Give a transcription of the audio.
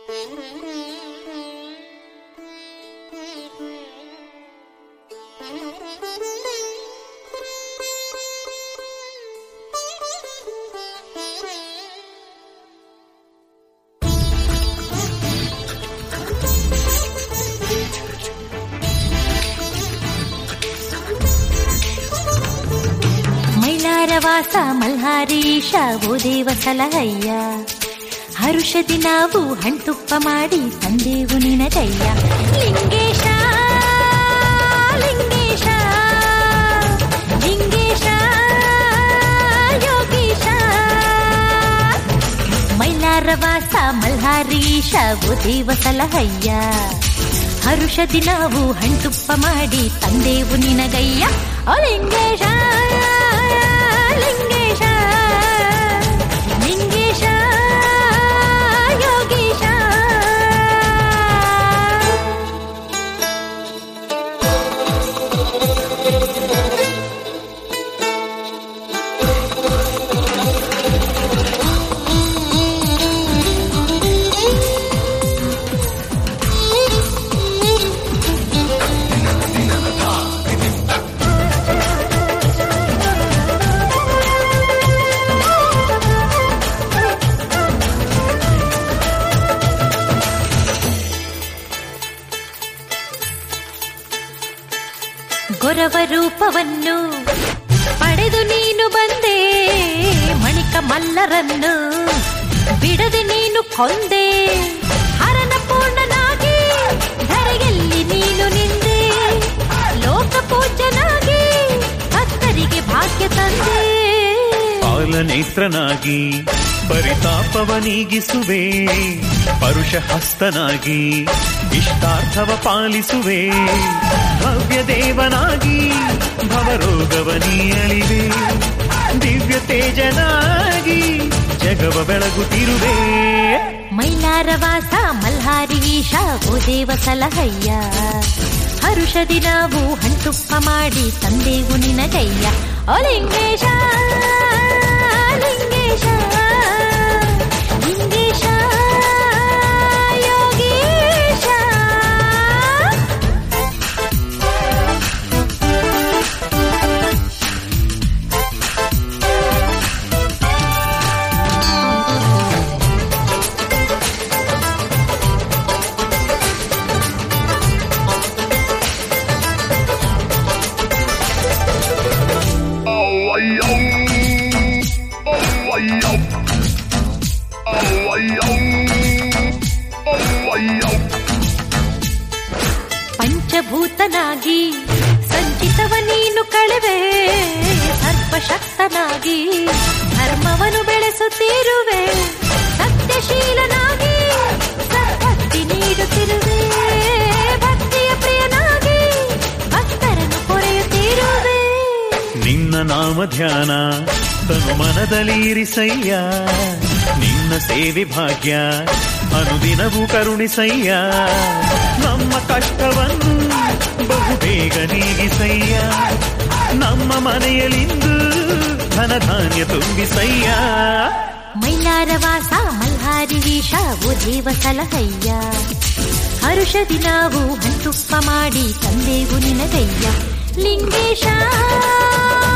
ಮೈಲಾರವಾಸ ಮಲ್ಹಾರೀಶ ಓ ದೇವ ಸಲಹಯ್ಯ ಹರುಷದಿ ನಾವು ಹಣ್ತುಪ್ಪ ಮಾಡಿ ತಂದೆವು ನಿನಗಯ್ಯ ಲಿಂಗೇಶ ಲಿಂಗೇಶ ಲಿಂಗೇಶ ಯೋಗೀಶ ಮೈಲಾರವಾಸ ಮಲ್ಹಾರೀಶ ಓ ದೇವ ಸಲಹಯ್ಯ ಹರುಷದಿ ನಾವು ಹಣ್ತುಪ್ಪ ಮಾಡಿ ತಂದೆವು ನಿನಗಯ್ಯ ಓ ಲಿಂಗೇಶ ಲಿಂಗೇಶ ಲಿಂಗೇಶ ಯೋಗೀಶ ಗೊರವ ರೂಪವನ್ನು ಪಡೆದು ನೀನು ಬಂದೆ ಮಣಿಕ ಮಲ್ಲರನ್ನು ಬಿಡದೆ ನೀನು ಕೊಂದೆ ಹರನ ಪೂರ್ಣನಾಗಿ ಧರೆಯಲ್ಲಿ ನೀನು ನಿಂದೆ ಲೋಕ ಪೂಜ್ಯನಾಗಿ ಭಕ್ತರಿಗೆ ಭಾಗ್ಯ ತಂದೆ ಪಾಲನೇತ್ರನಾಗಿ ಪರಿತಾಪವ ನೀಗಿಸುವೆ ಪರುಷ ಹಸ್ತನಾಗಿ ಇಷ್ಟಾರ್ಥವ ಪಾಲಿಸುವೆ ಭವ್ಯ ದೇವನಾಗಿ ಭವರೋಗವ ನೀಯಲಿವೆ ದಿವ್ಯ ತೇಜನಾಗಿ ಜಗವ ಬೆಳಗುತ್ತಿರುವೆ ಮೈಲಾರವಾಸ ಮಲ್ಹಾರೀಶ ಓ ದೇವ ಸಲಹಯ್ಯ ಹರುಷದಿ ನಾವು ಹಣ್ತುಪ್ಪ ಮಾಡಿ ತಂದೆವು ನಿನಗಯ್ಯ ಓ ಲಿಂಗೇಶ ಲಿಂಗೇಶ ಲಿಂಗೇಶ ಯೋಗೀಶ ಪಂಚಭೂತನಾಗಿ ಸಂಚಿತವ ನೀನು ಕಳೆವೆ ಸರ್ಪಶಕ್ತನಾಗಿ ಧರ್ಮವನ್ನು ಬೆಳೆಸುತ್ತಿರುವೆ ಸತ್ಯಶೀಲನಾಗಿ ಸದ್ಭಕ್ತಿ ನೀಡುತ್ತಿರುವೆ ಭಕ್ತಿಯ ಪ್ರಿಯನಾಗಿ ಭಕ್ತರನ್ನು ಕೊರೆಯುತ್ತಿರುವೆ ನಿನ್ನ ನಾಮ ಧ್ಯಾನ ತನು ಮನದಲ್ಲಿರಿಸಯ್ಯ ನಿನ್ನ ಸೇವೆ ಭಾಗ್ಯ ಅನುದಿನವೂ ಕರುಣಿಸಯ್ಯ ನಮ್ಮ ಕಷ್ಟವನ್ನು ಬಹು ಬೇಗ ನೀಗಿಸಯ್ಯ ನಮ್ಮ ಮನೆಯಲ್ಲಿಂದು ಧನಧಾನ್ಯ ತುಂಬಿಸಯ್ಯ ಮೈಲಾರವಾಸ ಮಲ್ಹಾರಿ ವೀಷ ಓ ದೇವ ಸಲಹಯ್ಯ ಹರುಷದಿ ನಾವು ಹಣ್ತುಪ್ಪ ಮಾಡಿ ತಂದೆವು ನಿನಗಯ್ಯ ಲಿಂಗೇಶ